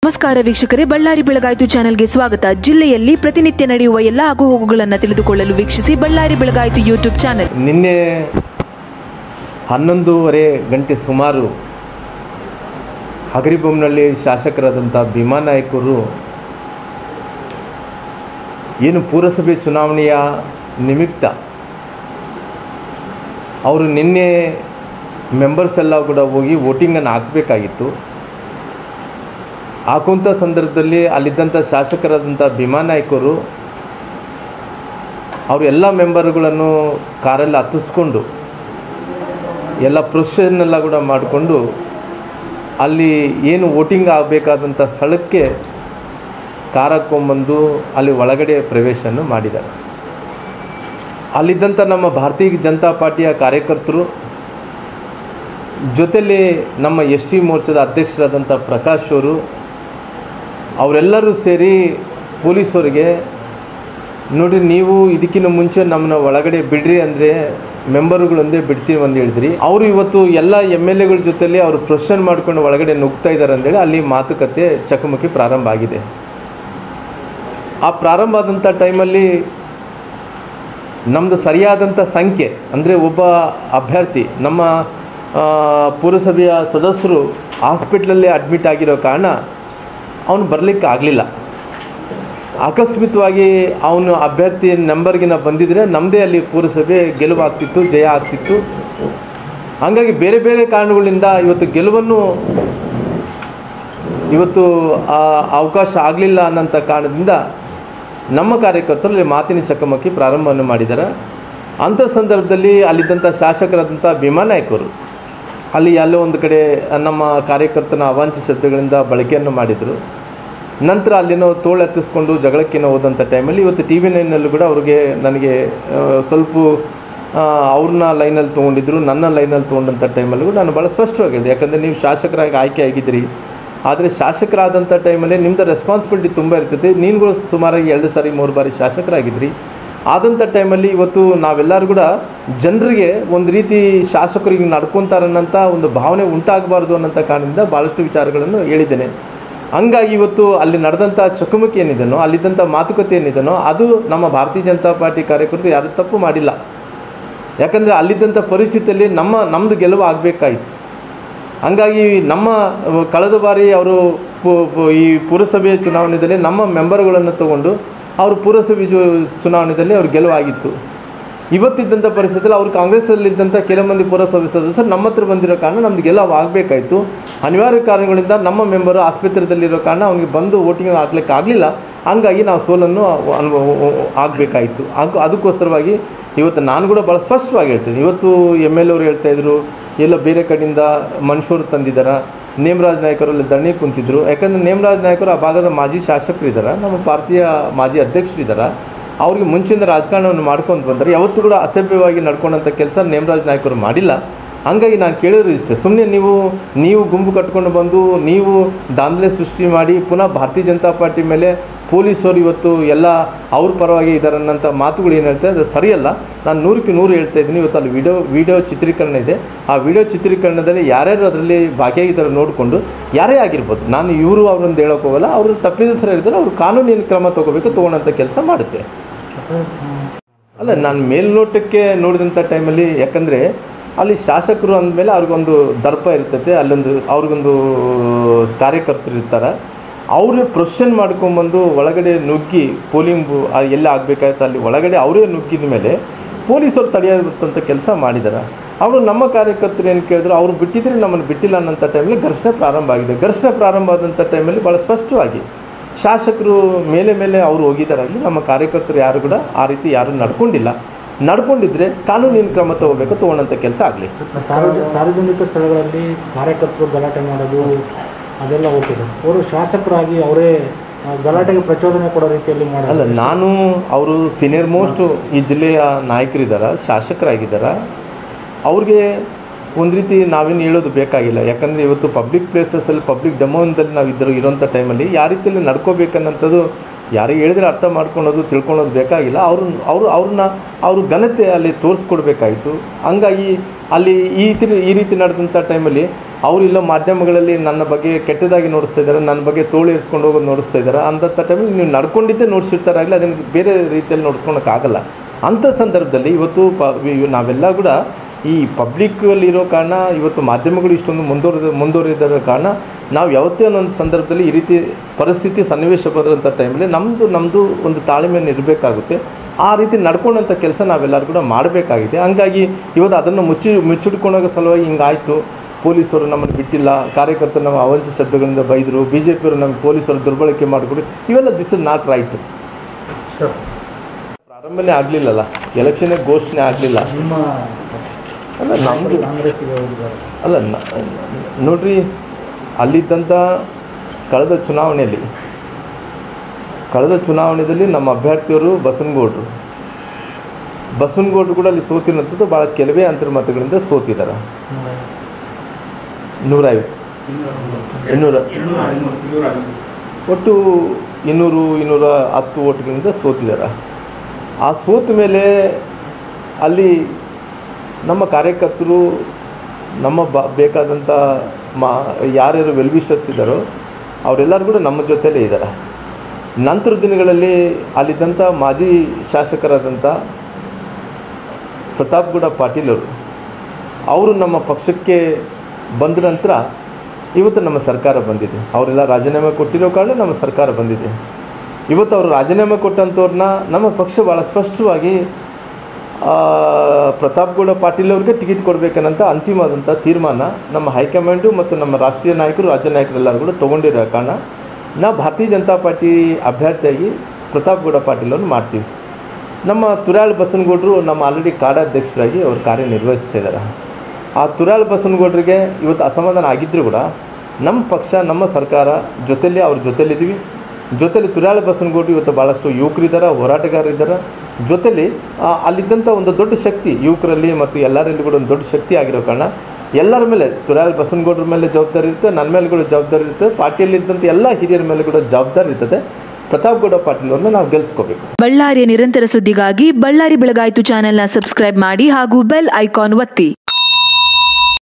ನಮಸ್ಕಾರ ವೀಕ್ಷಕರೇ ಬಳ್ಳಾರಿ ಬೆಳಗಾಯಿತು ಚಾನೆಲ್ಗೆ ಸ್ವಾಗತ ಜಿಲ್ಲೆಯಲ್ಲಿ ಪ್ರತಿನಿತ್ಯ ನಡೆಯುವ ಎಲ್ಲ ಆಗುಹೋಗುಗಳನ್ನು ತಿಳಿದುಕೊಳ್ಳಲು ವೀಕ್ಷಿಸಿ ಬಳ್ಳಾರಿ ಬೆಳಗಾಯಿತು ಯೂಟ್ಯೂಬ್ ಚಾನೆಲ್ ನಿನ್ನೆ ಹನ್ನೊಂದೂವರೆ ಗಂಟೆ ಸುಮಾರು ಹಗರಿಬೊಮ್ಮನಹಳ್ಳಿ ಶಾಸಕರಾದಂಥ ಭೀಮಾ ನಾಯಕರು ಏನು ಪುರಸಭೆ ಚುನಾವಣೆಯ ನಿಮಿತ್ತ ಅವರು ನಿನ್ನೆ ಮೆಂಬರ್ಸ್ ಎಲ್ಲ ಕೂಡ ಹೋಗಿ ವೋಟಿಂಗನ್ನು ಹಾಕಬೇಕಾಗಿತ್ತು ಹಾಕುವಂಥ ಸಂದರ್ಭದಲ್ಲಿ ಅಲ್ಲಿದ್ದಂಥ ಶಾಸಕರಾದಂಥ ಭೀಮಾ ನಾಯಕರು ಅವರು ಎಲ್ಲ ಮೆಂಬರ್ಗಳನ್ನು ಕಾರಲ್ಲಿ ಹತ್ತಿಸ್ಕೊಂಡು ಎಲ್ಲ ಪ್ರೊಸೆಷನ್ನೆಲ್ಲ ಕೂಡ ಮಾಡಿಕೊಂಡು ಅಲ್ಲಿ ಏನು ವೋಟಿಂಗ್ ಆಗಬೇಕಾದಂಥ ಸ್ಥಳಕ್ಕೆ ಕಾರ್ ಹಾಕ್ಕೊಂಬಂದು ಅಲ್ಲಿ ಒಳಗಡೆ ಪ್ರವೇಶವನ್ನು ಮಾಡಿದ್ದಾರೆ ಅಲ್ಲಿದ್ದಂಥ ನಮ್ಮ ಭಾರತೀಯ ಜನತಾ ಪಾರ್ಟಿಯ ಕಾರ್ಯಕರ್ತರು ಜೊತೆಯಲ್ಲಿ ನಮ್ಮ ಎಸ್ ಟಿ ಮೋರ್ಚಾದ ಅಧ್ಯಕ್ಷರಾದಂಥ ಪ್ರಕಾಶ್ ಅವರು ಅವರೆಲ್ಲರೂ ಸೇರಿ ಪೊಲೀಸರಿಗೆ ನೋಡಿ ನೀವು ಇದಕ್ಕಿಂತ ಮುಂಚೆ ನಮ್ಮನ್ನ ಒಳಗಡೆ ಬಿಡ್ರಿ ಅಂದರೆ ಮೆಂಬರ್ಗಳೊಂದೇ ಬಿಡ್ತೀವಿ ಅಂತ ಹೇಳಿದ್ರಿ ಅವರು ಇವತ್ತು ಎಲ್ಲ ಎಮ್ ಎಲ್ ಎಗಳ ಜೊತೆಲಿ ಅವರು ಪ್ರೊಸೆಷನ್ ಮಾಡ್ಕೊಂಡು ಒಳಗಡೆ ನುಗ್ತಾ ಇದ್ದಾರೆ ಅಂತೇಳಿ ಅಲ್ಲಿ ಮಾತುಕತೆ ಚಕಮಕಿ ಪ್ರಾರಂಭ ಆಗಿದೆ ಆ ಪ್ರಾರಂಭ ಆದಂಥ ಟೈಮಲ್ಲಿ ನಮ್ಮದು ಸರಿಯಾದಂಥ ಸಂಖ್ಯೆ ಅಂದರೆ ಒಬ್ಬ ಅಭ್ಯರ್ಥಿ ನಮ್ಮ ಆ, ಪುರಸಭೆಯ ಸದಸ್ಯರು ಹಾಸ್ಪಿಟ್ಲಲ್ಲಿ ಅಡ್ಮಿಟ್ ಆಗಿರೋ ಕಾರಣ ಅವನು ಬರಲಿಕ್ಕೆ ಆಗಲಿಲ್ಲ ಆಕಸ್ಮಿಕವಾಗಿ ಅವನು ಅಭ್ಯರ್ಥಿ ನಂಬರ್ಗಿನ ಬಂದಿದ್ರೆ ನಮ್ಮದೇ ಅಲ್ಲಿ ಪುರಸಭೆ ಗೆಲುವಾಗ್ತಿತ್ತು ಜಯ ಆಗ್ತಿತ್ತು ಹಾಗಾಗಿ ಬೇರೆ ಬೇರೆ ಕಾರಣಗಳಿಂದ ಇವತ್ತು ಗೆಲುವನ್ನು ಇವತ್ತು ಆ ಅವಕಾಶ ಆಗಲಿಲ್ಲ ಅನ್ನೋಂಥ ಕಾರಣದಿಂದ ನಮ್ಮ ಕಾರ್ಯಕರ್ತರು ಅಲ್ಲಿ ಮಾತಿನ ಚಕಮಕಿ ಪ್ರಾರಂಭವನ್ನು ಮಾಡಿದ್ದಾರೆ ಅಂಥ ಸಂದರ್ಭದಲ್ಲಿ ಅಲ್ಲಿದ್ದಂಥ ಶಾಸಕರಾದಂಥ ಭೀಮಾ ನಾಯಕರು ಅಲ್ಲಿ ಎಲ್ಲೋ ಒಂದು ಕಡೆ ನಮ್ಮ ಕಾರ್ಯಕರ್ತನ ಅವಾಂಛ ಶಬ್ದಗಳಿಂದ ಬಳಕೆಯನ್ನು ಮಾಡಿದರು ನಂತರ ಅಲ್ಲಿನೋ ತೋಳು ಎತ್ತಿಸ್ಕೊಂಡು ಜಗಳಕ್ಕೇನೋ ಹೋದಂಥ ಟೈಮಲ್ಲಿ ಇವತ್ತು ಟಿ ವಿ ನೈನಲ್ಲೂ ಕೂಡ ಅವ್ರಿಗೆ ನನಗೆ ಆ, ಸ್ವಲ್ಪ ಆ, ಅವ್ರನ್ನ ಲೈನಲ್ಲಿ ತೊಗೊಂಡಿದ್ರು ನನ್ನ ಲೈನಲ್ಲಿ ತೊಗೊಂಡಂಥ ಟೈಮಲ್ಲಿ ಕೂಡ ನಾನು ಭಾಳ ಸ್ಪಷ್ಟವಾಗಿ ಹೇಳಿದೆ ಯಾಕಂದರೆ ನೀವು ಶಾಸಕರಾಗಿ ಆಯ್ಕೆ ಆಗಿದ್ದೀರಿ ಆದರೆ ಶಾಸಕರಾದಂಥ ಟೈಮಲ್ಲಿ ನಿಮ್ಮದು ರೆಸ್ಪಾನ್ಸಿಬಿಲಿಟಿ ತುಂಬ ಇರ್ತದೆ ನೀನುಗಳು ಸುಮಾರಾಗಿ ಎರಡು ಸಾರಿ ಮೂರು ಬಾರಿ ಶಾಸಕರಾಗಿದ್ರಿ ಆದಂಥ ಟೈಮಲ್ಲಿ ಇವತ್ತು ನಾವೆಲ್ಲರೂ ಕೂಡ ಜನರಿಗೆ ಒಂದು ರೀತಿ ಶಾಸಕರಿಗೆ ನಡ್ಕೊತಾರನ್ನಂಥ ಒಂದು ಭಾವನೆ ಉಂಟಾಗಬಾರ್ದು ಅನ್ನೋಂಥ ಕಾರಣದಿಂದ ಭಾಳಷ್ಟು ವಿಚಾರಗಳನ್ನು ಹೇಳಿದ್ದೇನೆ ಹಂಗಾಗಿ ಇವತ್ತು ಅಲ್ಲಿ ನಡೆದಂಥ ಚಕಮಕಿ ಏನಿದೆನೋ ಅಲ್ಲಿದ್ದಂಥ ಮಾತುಕತೆ ಏನಿದೆನೋ ಅದು ನಮ್ಮ ಭಾರತೀಯ ಜನತಾ ಪಾರ್ಟಿ ಕಾರ್ಯಕರ್ತರು ಯಾರು ತಪ್ಪು ಮಾಡಿಲ್ಲ ಯಾಕಂದರೆ ಅಲ್ಲಿದ್ದಂಥ ಪರಿಸ್ಥಿತಿಯಲ್ಲಿ ನಮ್ಮ ನಮ್ಮದು ಗೆಲುವು ಆಗಬೇಕಾಯಿತು ಹಂಗಾಗಿ ನಮ್ಮ ಅಹ್, ಕಳೆದ ಬಾರಿ ಅವರು ಪು- ಪು- ಈ ಪುರಸಭೆ ಚುನಾವಣೆಯಲ್ಲಿ ನಮ್ಮ ಮೆಂಬರ್ಗಳನ್ನು ತಗೊಂಡು ಅವರು ಪುರಸಭೆ ಜು ಚುನಾವಣೆಯಲ್ಲಿ ಅವ್ರು ಗೆಲುವಾಗಿತ್ತು ಇವತ್ತಿದ್ದಂಥ ಪರಿಸ್ಥಿತಿಯಲ್ಲಿ ಅವರು ಕಾಂಗ್ರೆಸ್ಸಲ್ಲಿದ್ದಂಥ ಕೆಲವು ಮಂದಿ ಪುರಸಭೆ ಸದಸ್ಯರು ನಮ್ಮ ಹತ್ರ ಬಂದಿರೋ ಕಾರಣ ನಮ್ದು ಗೆಲುವು ಆಗಬೇಕಾಯಿತು ಅನಿವಾರ್ಯ ಕಾರಣಗಳಿಂದ ನಮ್ಮ ಮೆಂಬರು ಆಸ್ಪತ್ರೆದಲ್ಲಿರೋ ಕಾರಣ ಅವನಿಗೆ ಬಂದು ವೋಟಿಂಗ್ ಹಾಕ್ಲಿಕ್ಕೆ ಆಗಲಿಲ್ಲ ಹಂಗಾಗಿ ನಾವು ಸೋಲನ್ನು ಅನುಭವ ಆಗಬೇಕಾಯಿತು ಹಾಗೂ ಅದಕ್ಕೋಸ್ಕರವಾಗಿ ಇವತ್ತು ನಾನು ಕೂಡ ಭಾಳ ಸ್ಪಷ್ಟವಾಗಿ ಹೇಳ್ತೀನಿ ಇವತ್ತು ಎಮ್ ಎಲ್ ಅವರು ಹೇಳ್ತಾಯಿದ್ರು ಎಲ್ಲ ಬೇರೆ ಕಡೆಯಿಂದ ಮನುಷ್ಯರು ತಂದಿದ್ದಾರೆ ನೇಮರಾಜ್ ನಾಯಕರು ಅಲ್ಲಿ ದಣ್ಣಿ ಕುಂತಿದ್ರು ಯಾಕಂದರೆ ನೇಮರಾಜ್ ನಾಯಕರು ಆ ಭಾಗದ ಮಾಜಿ ಶಾಸಕರು ಇದ್ದಾರೆ ನಮ್ಮ ಭಾರತೀಯ ಮಾಜಿ ಅಧ್ಯಕ್ಷರು ಇದ್ದಾರೆ ಅವ್ರಿಗೆ ಮುಂಚಿನ ರಾಜಕಾರಣವನ್ನು ಮಾಡ್ಕೊಂಡು ಬಂದರೆ ಯಾವತ್ತೂ ಕೂಡ ಅಸಭ್ಯವಾಗಿ ನಡ್ಕೊಂಡಂಥ ಕೆಲಸ ನೇಮರಾಜ್ ನಾಯಕರು ಮಾಡಿಲ್ಲ ಹಂಗಾಗಿ ನಾನು ಕೇಳಿದ್ರು ಇಷ್ಟೇ ಸುಮ್ಮನೆ ನೀವು ನೀವು ಗುಂಪು ಕಟ್ಕೊಂಡು ಬಂದು ನೀವು ದಾಂಧಲೆ ಸೃಷ್ಟಿ ಮಾಡಿ ಪುನಃ ಭಾರತೀಯ ಜನತಾ ಪಾರ್ಟಿ ಮೇಲೆ ಪೊಲೀಸರು ಇವತ್ತು ಎಲ್ಲ ಅವ್ರ ಪರವಾಗಿ ಇದ್ದಾರೆ ಅನ್ನೋಂಥ ಮಾತುಗಳು ಏನು ಹೇಳ್ತಾರೆ ಅದು ಸರಿಯಲ್ಲ ನಾನು ನೂರಕ್ಕೆ ನೂರು ಹೇಳ್ತಾ ಇದ್ದೀನಿ ಇವತ್ತು ಅಲ್ಲಿ ವಿಡಿಯೋ ವಿಡಿಯೋ ಚಿತ್ರೀಕರಣ ಇದೆ ಆ ವಿಡಿಯೋ ಚಿತ್ರೀಕರಣದಲ್ಲಿ ಯಾರ್ಯಾರು ಅದರಲ್ಲಿ ಭಾಗಿಯಾಗಿದ್ದಾರೆ ನೋಡಿಕೊಂಡು ಯಾರೇ ಆಗಿರ್ಬೋದು ನಾನು ಇವರು ಅವ್ರನ್ನ ಹೇಳೋಕೆ ಹೋಗಲ್ಲ ಅವರು ತಪ್ಪಿತಸ್ಥರು ಇರ್ತಾರೆ ಅವ್ರು ಕಾನೂನಿನ ಕ್ರಮ ತೊಗೋಬೇಕು ತೊಗೊಳಂಥ ಕೆಲಸ ಮಾಡುತ್ತೆ ಅಲ್ಲ ನಾನು ಮೇಲ್ನೋಟಕ್ಕೆ ನೋಡಿದಂಥ ಟೈಮಲ್ಲಿ ಯಾಕಂದರೆ ಅಲ್ಲಿ ಶಾಸಕರು ಅಂದಮೇಲೆ ಅವ್ರಿಗೊಂದು ದರ್ಪ ಇರ್ತದೆ ಅಲ್ಲೊಂದು ಅವ್ರಿಗೊಂದು ಕಾರ್ಯಕರ್ತರು ಇರ್ತಾರೆ ಅವರು ಪ್ರೊಸೆಷನ್ ಮಾಡ್ಕೊಂಬಂದು ಒಳಗಡೆ ನುಗ್ಗಿ ಪೋಲಿಂಗ್ ಬು ಆ ಎಲ್ಲಿ ಆಗಬೇಕಾಯ್ತು ಅಲ್ಲಿ ಒಳಗಡೆ ಅವರೇ ನುಗ್ಗಿದ ಮೇಲೆ ಪೊಲೀಸರು ತಡೆಯೋದಂಥ ಕೆಲಸ ಮಾಡಿದ್ದಾರೆ ಅವರು ನಮ್ಮ ಕಾರ್ಯಕರ್ತರು ಏನು ಕೇಳಿದ್ರು ಅವ್ರು ಬಿಟ್ಟಿದ್ರೆ ನಮ್ಮನ್ನು ಬಿಟ್ಟಿಲ್ಲ ಅನ್ನೋಂಥ ಟೈಮಲ್ಲಿ ಘರ್ಷಣೆ ಪ್ರಾರಂಭ ಆಗಿದೆ ಘರ್ಷಣೆ ಪ್ರಾರಂಭ ಆದಂಥ ಟೈಮಲ್ಲಿ ಭಾಳ ಸ್ಪಷ್ಟವಾಗಿ ಶಾಸಕರು ಮೇಲೆ ಮೇಲೆ ಅವರು ಹೋಗಿದ್ದಾರಾಗಲಿ ನಮ್ಮ ಕಾರ್ಯಕರ್ತರು ಯಾರು ಕೂಡ ಆ ರೀತಿ ಯಾರು ನಡ್ಕೊಂಡಿಲ್ಲ ನಡ್ಕೊಂಡಿದ್ರೆ ಕಾನೂನಿನ ಕ್ರಮ ತಗೋಬೇಕು ತೊಗೊಳಂಥ ಕೆಲಸ ಆಗಲಿ ಸಾರ್ವಜ ಸಾರ್ವಜನಿಕ ಸ್ಥಳಗಳಲ್ಲಿ ಕಾರ್ಯಕರ್ತರು ಗಲಾಟೆ ಮಾಡೋದು ಅದೆಲ್ಲ ಹೋಗ್ತಿದೆ ಅವರು ಶಾಸಕರಾಗಿ ಅವರೇ ಆ, ಗಲಾಟೆಗೆ ಪ್ರಚೋದನೆ ಕೊಡೋ ರೀತಿಯಲ್ಲಿ ಅಲ್ಲ ಮಾಡೋದು ನಾನು ಅವರು ಸೀನಿಯರ್ ಮೋಸ್ಟ್ ಈ ಜಿಲ್ಲೆಯ ನಾಯಕರಿದ್ದಾರೆ ಶಾಸಕರಾಗಿದ್ದಾರೆ ಅವ್ರಿಗೆ ಒಂದು ರೀತಿ ನಾವೇನು ಹೇಳೋದು ಬೇಕಾಗಿಲ್ಲ ಯಾಕಂದರೆ ಇವತ್ತು ಪಬ್ಲಿಕ್ ಪ್ಲೇಸಸಲ್ಲಿ ಪಬ್ಲಿಕ್ ಡೆಮೋನ್ದಲ್ಲಿ ನಾವು ಇದ್ದರು ಇರೋಂಥ ಟೈಮಲ್ಲಿ ಯಾವ ರೀತಿಯಲ್ಲಿ ನಡ್ಕೋಬೇಕನ್ನಂಥದ್ದು ಯಾರಿಗೆ ಹೇಳಿದ್ರೆ ಅರ್ಥ ಮಾಡ್ಕೊಳೋದು ತಿಳ್ಕೊಳೋದು ಬೇಕಾಗಿಲ್ಲ ಅವ್ರು ಅವರು ಅವ್ರನ್ನ ಅವ್ರ ಘನತೆ ಅಲ್ಲಿ ತೋರಿಸ್ಕೊಡ್ಬೇಕಾಯಿತು ಹಂಗಾಗಿ ಅಲ್ಲಿ ಈ ರೀತಿ ಈ ರೀತಿ ನಡೆದಂಥ ಟೈಮಲ್ಲಿ ಅವರಿಲ್ಲ ಮಾಧ್ಯಮಗಳಲ್ಲಿ ನನ್ನ ಬಗ್ಗೆ ಕೆಟ್ಟದಾಗಿ ನೋಡಿಸ್ತಾ ಇದ್ದಾರೆ ನನ್ನ ಬಗ್ಗೆ ತೋಳು ಏರಿಸ್ಕೊಂಡು ಹೋಗೋದು ನೋಡಿಸ್ತಾ ಇದ್ದಾರೆ ಅಂಥ ಟೈಮಲ್ಲಿ ನೀವು ನಡ್ಕೊಂಡಿದ್ದೇ ನೋಡಿಸಿರ್ತಾರಾಗಲಿ ಅದನ್ನು ಬೇರೆ ರೀತಿಯಲ್ಲಿ ನೋಡ್ಕೊಳಕ್ಕಾಗಲ್ಲ ಅಂಥ ಸಂದರ್ಭದಲ್ಲಿ ಇವತ್ತು ಪ ಇವ್- ನಾವೆಲ್ಲ ಕೂಡ ಈ ಪಬ್ಲಿಕ್ಕಲ್ಲಿ ಇರೋ ಕಾರಣ ಇವತ್ತು ಮಾಧ್ಯಮಗಳು ಇಷ್ಟೊಂದು ಮುಂದುವರೆದ ಮುಂದುವರಿದ ಕಾರಣ ನಾವು ಯಾವತ್ತೇ ಒಂದೊಂದು ಸಂದರ್ಭದಲ್ಲಿ ಈ ರೀತಿ ಪರಿಸ್ಥಿತಿ ಸನ್ನಿವೇಶ ಬರೋಂಥ ಟೈಮಲ್ಲಿ ನಮ್ಮದು ನಮ್ಮದು ಒಂದು ತಾಳ್ಮೆಯನ್ನು ಇರಬೇಕಾಗುತ್ತೆ ಆ ರೀತಿ ನಡ್ಕೊಂಡಂಥ ಕೆಲಸ ನಾವೆಲ್ಲರೂ ಕೂಡ ಮಾಡಬೇಕಾಗಿದೆ ಹಂಗಾಗಿ ಇವತ್ತು ಅದನ್ನು ಮುಚ್ಚಿ ಮುಚ್ಚಿಡ್ಕೊಳ್ಳೋ ಸಲುವಾಗಿ ಹಿಂಗಾಯಿತು ಪೊಲೀಸರು ನಮ್ಮನ್ನು ಬಿಟ್ಟಿಲ್ಲ ಕಾರ್ಯಕರ್ತರು ನಮ್ಮ ಅವಂಚ ಶಬ್ದಗಳಿಂದ ಬೈದರು ಬಿ ಜೆ ಪಿಯವರು ನಮಗೆ ಪೊಲೀಸರು ದುರ್ಬಳಕೆ ಮಾಡಿಕೊಡಿ ಇವೆಲ್ಲ this is not right sir ಪ್ರಾರಂಭನೇ ಆಗಲಿಲ್ಲಲ್ಲ ಎಲೆಕ್ಷನ್ನೇ ಘೋಷಣೆ ಆಗಲಿಲ್ಲ ನಿಮ್ಮ ಅಲ್ಲ ನಮ್ಮದು ಕಾಂಗ್ರೆಸ್ಸಿಗೆ ಹೋಗಿದ್ದಾರೆ ಅಲ್ಲ ನ- ನೋಡ್ರಿ ಅಲ್ಲಿದ್ದಂಥ ಕಳೆದ ಚುನಾವಣೆಯಲ್ಲಿ ಕಳೆದ ಚುನಾವಣೆಯಲ್ಲಿ ನಮ್ಮ ಅಭ್ಯರ್ಥಿಯವರು ಬಸವನಗೌಡರು ಬಸವನಗೌಡರು ಕೂಡ ಅಲ್ಲಿ ಸೋತಿರೋಂಥದ್ದು ಭಾಳ ಕೆಲವೇ ಅಂತರ ಮತಗಳಿಂದ ಸೋತಿದ್ದಾರೆ ನೂರೈವತ್ತು ಇನ್ನೂರ ಒಟ್ಟು ಇನ್ನೂರು ಇನ್ನೂರ ಹತ್ತು ಓಟ್ಗಳಿಂದ ಸೋತಿದ್ದಾರೆ ಆ ಸೋತ ಮೇಲೆ ಅಲ್ಲಿ ನಮ್ಮ ಕಾರ್ಯಕರ್ತರು ನಮ್ಮ ಬ ಬೇಕಾದಂಥ ಮಾ ಯಾರ್ಯಾರು ವೆಲ್ವಿಷರ್ಸ್ ಇದ್ದಾರೋ ಅವರೆಲ್ಲರೂ ಕೂಡ ನಮ್ಮ ಜೊತೆಲೇ ಇದ್ದಾರೆ ನಂತರ ದಿನಗಳಲ್ಲಿ ಅಲ್ಲಿದ್ದಂಥ ಮಾಜಿ ಶಾಸಕರಾದಂಥ ಪ್ರತಾಪ್ಗೌಡ ಪಾಟೀಲ್ ಅವರು ಅವರು ನಮ್ಮ ಪಕ್ಷಕ್ಕೆ ಬಂದ ನಂತರ ಇವತ್ತು ನಮ್ಮ ಸರ್ಕಾರ ಬಂದಿದೆ ಅವರೆಲ್ಲ ರಾಜೀನಾಮೆ ಕೊಟ್ಟಿರೋ ಕಾರಣ ನಮ್ಮ ಸರ್ಕಾರ ಬಂದಿದೆ ಇವತ್ತು ಅವರು ರಾಜೀನಾಮೆ ಕೊಟ್ಟಂಥವ್ರನ್ನ ನಮ್ಮ ಪಕ್ಷ ಭಾಳ ಸ್ಪಷ್ಟವಾಗಿ ಆ, ಪ್ರತಾಪ್ಗೌಡ ಪಾಟೀಲ್ ಅವ್ರಿಗೆ ಟಿಕೆಟ್ ಕೊಡಬೇಕನ್ನಂಥ ಅಂತಿಮವಾದಂಥ ತೀರ್ಮಾನ ನಮ್ಮ ಹೈಕಮಾಂಡು ಮತ್ತು ನಮ್ಮ ರಾಷ್ಟ್ರೀಯ ನಾಯಕರು ರಾಜ್ಯ ನಾಯಕರೆಲ್ಲರೂ ಕೂಡ ತೊಗೊಂಡಿರೋ ಕಾರಣ ನಾವು ಭಾರತೀಯ ಜನತಾ ಪಾರ್ಟಿ ಅಭ್ಯರ್ಥಿಯಾಗಿ ಪ್ರತಾಪ್ಗೌಡ ಪಾಟೀಲ್ ಅವ್ರನ್ನ ಮಾಡ್ತೀವಿ ನಮ್ಮ ತುರಾಳ್ ಬಸನಗೌಡರು ನಮ್ಮ ಆಲ್ರೆಡಿ ಕಾಡಾಧ್ಯಕ್ಷರಾಗಿ ಅವರು ಕಾರ್ಯನಿರ್ವಹಿಸ್ತಾ ಇದ್ದಾರೆ ಆ ತುರಾಳ್ ಬಸನಗೌಡರಿಗೆ ಇವತ್ತು ಅಸಮಾಧಾನ ಆಗಿದ್ದರೂ ಕೂಡ ನಮ್ಮ ಪಕ್ಷ ನಮ್ಮ ಸರ್ಕಾರ ಜೊತೆಲಿ ಅವ್ರ ಜೊತೆಲಿದ್ದೀವಿ ಜೊತೆಲಿ ತುರಾಳ್ ಬಸನಗೌಡರು ಇವತ್ತು ಭಾಳಷ್ಟು ಯುವಕರಿದ್ದಾರೆ ಹೋರಾಟಗಾರರಿದ್ದಾರೆ ಜೊತೆಲಿ ಆ, ಅಲ್ಲಿದ್ದಂಥ ಒಂದು ದೊಡ್ಡ ಶಕ್ತಿ ಯುವಕರಲ್ಲಿ ಮತ್ತು ಎಲ್ಲರಲ್ಲಿ ಕೂಡ ಒಂದು ದೊಡ್ಡ ಶಕ್ತಿ ಆಗಿರೋ ಕಾರಣ ಎಲ್ಲರ ಮೇಲೆ ತುರಾಳ್ ಬಸನಗೌಡ್ರ ಮೇಲೆ ಜವಾಬ್ದಾರಿ ಇರುತ್ತೆ ನನ್ನ ಮೇಲೆ ಕೂಡ ಜವಾಬ್ದಾರಿ ಇರುತ್ತೆ ಪಾರ್ಟಿಯಲ್ಲಿದ್ದಂಥ ಎಲ್ಲ ಹಿರಿಯರ ಮೇಲೆ ಕೂಡ ಜವಾಬ್ದಾರಿ ಇರ್ತದೆ ಪ್ರತಾಪ್ಗೌಡ ಪಾಟೀಲ್ ಅವ್ರನ್ನ ನಾವು ಗೆಲ್ಲಿಸ್ಕೋಬೇಕು ಬಳ್ಳಾರಿಯ ನಿರಂತರ ಸುದ್ದಿಗಾಗಿ ಬಳ್ಳಾರಿ ಬೆಳಗಾಯಿತು ಚಾನೆಲ್ನ ಸಬ್ಸ್ಕ್ರೈಬ್ ಮಾಡಿ ಹಾಗೂ ಬೆಲ್ ಐಕಾನ್ ಒತ್ತಿ